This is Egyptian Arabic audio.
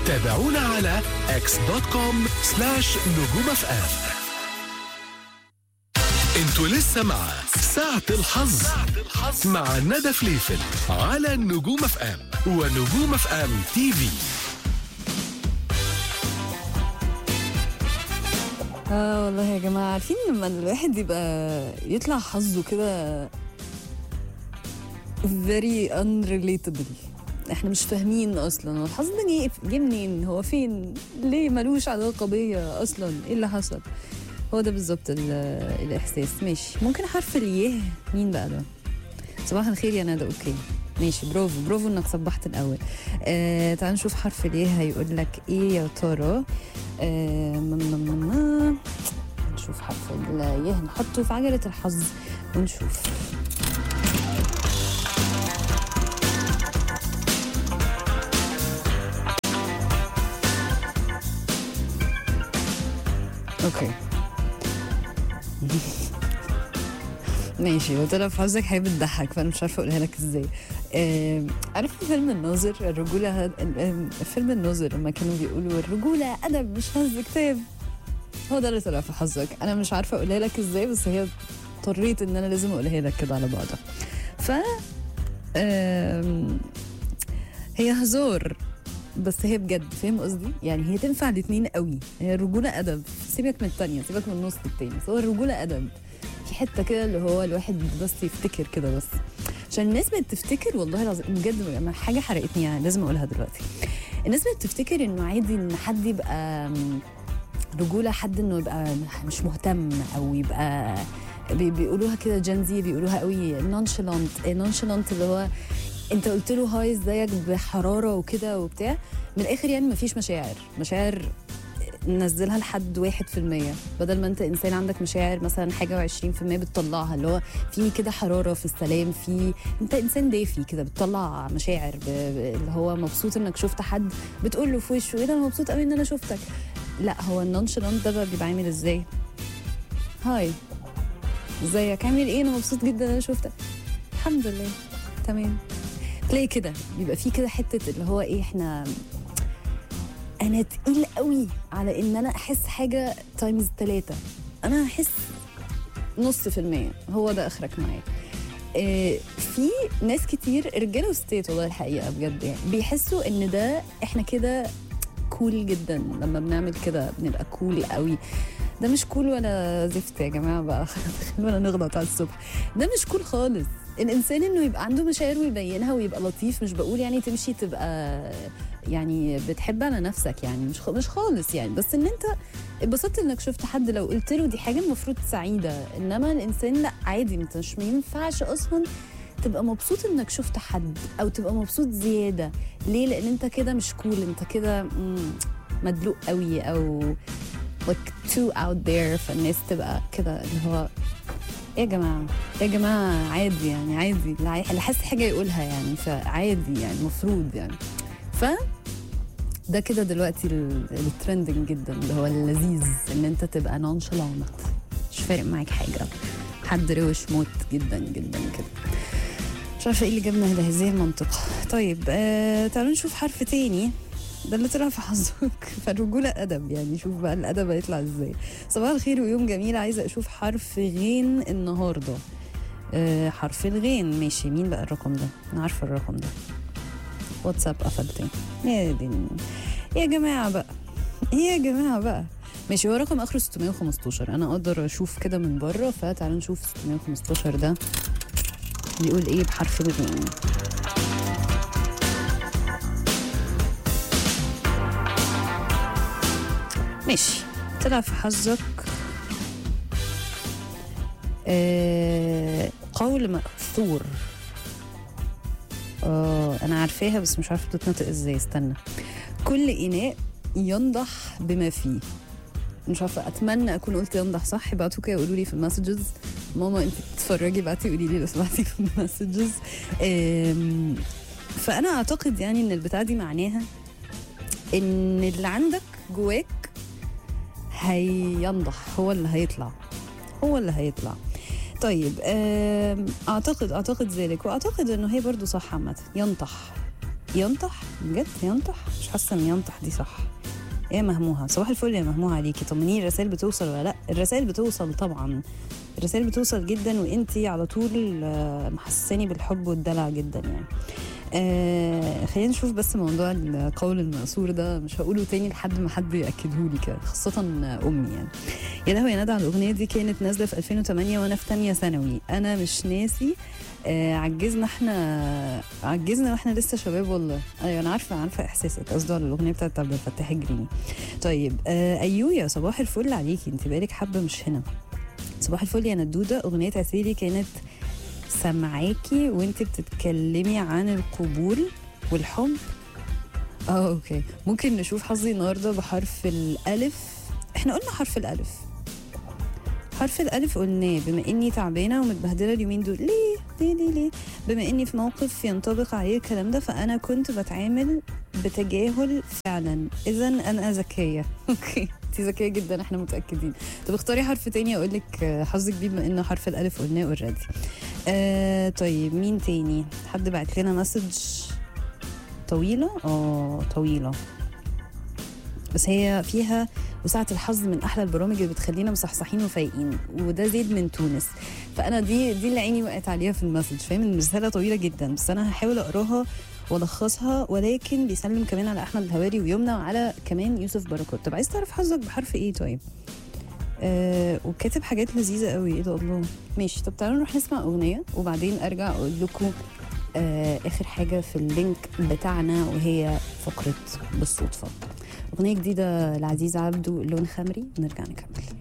تابعونا على اكس دوت كوم سلاش نجوم اف ام انتوا لسه مع ساعة الحظ مع ندى فليفل على نجوم اف ام ونجوم اف ام تي في اه والله يا جماعة عارفين لما الواحد يبقى يطلع حظه كده very unrelatable احنا مش فاهمين اصلا هو الحظ ده جه جه منين هو فين ليه ملوش علاقة بيا اصلا ايه اللي حصل هو ده بالظبط ال- الاحساس ماشي ممكن حرف اليه مين بقى ده صباح الخير يا ندى اوكي ماشي برافو برافو انك صبحت الاول آه تعال نشوف حرف اليه هيقول لك ايه يا ترى آه م- م- م- م- نشوف حرف اليه نحطه في عجلة الحظ ونشوف اوكي ماشي هو طلع في حظك حاجه بتضحك فانا مش عارفه اقولها لك ازاي آه عارف فيلم الناظر الرجوله هد... آه، فيلم الناظر لما كانوا بيقولوا الرجوله ادب مش هز كتاب هو ده اللي طلع في حظك انا مش عارفه اقولها لك ازاي بس هي اضطريت ان انا لازم اقولها لك كده على بعضها ف آم، هي هزار بس هي بجد فاهم قصدي يعني هي تنفع الاتنين قوي هي الرجوله ادب سيبك من التانية سيبك من النص التاني بس هو الرجوله ادب في حته كده اللي هو الواحد بس يفتكر كده بس عشان الناس بقت تفتكر والله العظيم بجد لما حاجه حرقتني يعني لازم اقولها دلوقتي الناس بقت تفتكر انه عادي ان حد يبقى م، رجوله حد انه يبقى مش مهتم او يبقى بي- بيقولوها كده جنزي بيقولوها قوي نونشالانت نونشالانت اللي هو انت قلت له هاي ازيك بحراره وكده وبتاع من الاخر يعني مفيش مشاعر مشاعر نزلها لحد واحد في المية بدل ما انت انسان عندك مشاعر مثلا حاجة وعشرين في المية بتطلعها اللي هو في كده حرارة في السلام في انت انسان دافي كده بتطلع مشاعر ب... ب- اللي هو مبسوط انك شفت حد بتقول له في وشه ايه ده انا مبسوط قوي ان انا شفتك لا هو النونشالانت ده بقى بيبقى عامل ازاي هاي ازيك عامل ايه انا مبسوط جدا ان انا شفتك الحمد لله تمام تلاقي كده بيبقى في كده حته اللي هو ايه احنا انا تقيل قوي على ان انا احس حاجه تايمز ثلاثة انا هحس نص في المية هو ده اخرك معايا إيه، في ناس كتير رجاله وستات والله الحقيقه بجد يعني بيحسوا ان ده احنا كده كول جدا لما بنعمل كده بنبقى كول قوي ده مش كول ولا زفت يا جماعه بقى خلونا نغلط على الصبح ده مش كول خالص الانسان انه يبقى عنده مشاعر ويبينها ويبقى لطيف مش بقول يعني تمشي تبقى يعني بتحب على نفسك يعني مش خ- مش خالص يعني بس ان انت اتبسطت انك شفت حد لو قلت له دي حاجه المفروض سعيده انما الانسان لا عادي انت مش ما ينفعش اصلا تبقى مبسوط انك شفت حد او تبقى مبسوط زياده ليه لان انت كده مش كول انت كده مم، مدلوق قوي او like too out there فالناس تبقى كده اللي هو ايه يا جماعه يا جماعه عادي يعني عادي اللي عاي- اللي حاسس حاجه يقولها يعني فعادي يعني المفروض يعني ف ده كده دلوقتي ال- الترندنج جدا اللي هو اللذيذ ان انت تبقى نونشالانت مش فارق معاك حاجه حد روش موت جدا جدا كده مش عارفه ايه اللي جابنا لهذه المنطقه طيب آه تعالوا نشوف حرف تاني ده اللي طلع في حظك فالرجولة أدب يعني شوف بقى الأدب هيطلع ازاي صباح الخير ويوم جميل عايزة أشوف حرف غين النهاردة آه حرف الغين ماشي مين بقى الرقم ده أنا عارفة الرقم ده واتساب قفلتين يا دين يا جماعة بقى يا جماعة بقى ماشي هو رقم آخره 615 أنا أقدر أشوف كده من بره فتعالوا نشوف 615 ده بيقول إيه بحرف الغين ماشي طلع في حظك آه قول مأثور اه انا عارفاها بس مش عارفه بتتنطق ازاي استنى كل اناء ينضح بما فيه مش عارفه اتمنى اكون قلت ينضح صح ابعتوا كده قولوا لي في المسجز ماما انت بتتفرجي ابعتي قولي لي لو سمحتي في المسجز آم، فانا اعتقد يعني ان البتاع دي معناها ان اللي عندك جواك هينضح هو اللي هيطلع هو اللي هيطلع طيب آم، اعتقد اعتقد ذلك واعتقد انه هي برضو صح عامه ينطح ينطح بجد ينطح مش حاسه ان ينطح دي صح ايه مهموها صباح الفل يا مهموها عليكي طمنيني الرسائل بتوصل ولا لا الرسائل بتوصل طبعا الرسائل بتوصل جدا وانتي على طول آه، محسساني بالحب والدلع جدا يعني آه خلينا نشوف بس موضوع القول المأثور ده مش هقوله تاني لحد ما حد يأكده لي كده خاصة أمي يعني يا لهوي يا ندى على الأغنية دي كانت نازلة في 2008 وأنا في تانية ثانوي أنا مش ناسي آه عجزنا احنا عجزنا واحنا لسه شباب والله ايوه انا عارفه عارفه احساسك قصده على الاغنيه بتاعت عبد الفتاح الجريني طيب آه ايويا صباح الفل عليكي انت بقالك حبه مش هنا صباح الفل يا ندوده اغنيه عسيري كانت سامعاكي وانت بتتكلمي عن القبول والحب اه اوكي ممكن نشوف حظي النهارده بحرف الالف احنا قلنا حرف الالف حرف الالف قلناه بما اني تعبانه ومتبهدله اليومين دول ليه ليه ليه ليه بما اني في موقف ينطبق عليه الكلام ده فانا كنت بتعامل بتجاهل فعلا اذا انا ذكيه اوكي انت ذكيه جدا احنا متاكدين طب اختاري حرف تاني اقول لك حظك بيه بما انه حرف الالف قلناه اوريدي آه طيب مين تاني حد بعت لنا مسج طويله اه طويله بس هي فيها وسعة الحظ من احلى البرامج اللي بتخلينا مصحصحين وفايقين وده زيد من تونس فانا دي دي اللي عيني وقعت عليها في المسج فاهم الرساله طويله جدا بس انا هحاول اقراها والخصها ولكن بيسلم كمان على احمد الهواري ويمنى وعلى كمان يوسف بركات طب عايز تعرف حظك بحرف ايه طيب آه وكاتب حاجات لذيذه قوي ايه ده الله ماشي طب تعالوا نروح نسمع اغنيه وبعدين ارجع اقول لكم آه اخر حاجه في اللينك بتاعنا وهي فقره بالصدفه اغنيه جديده لعزيز عبده لون خمري ونرجع نكمل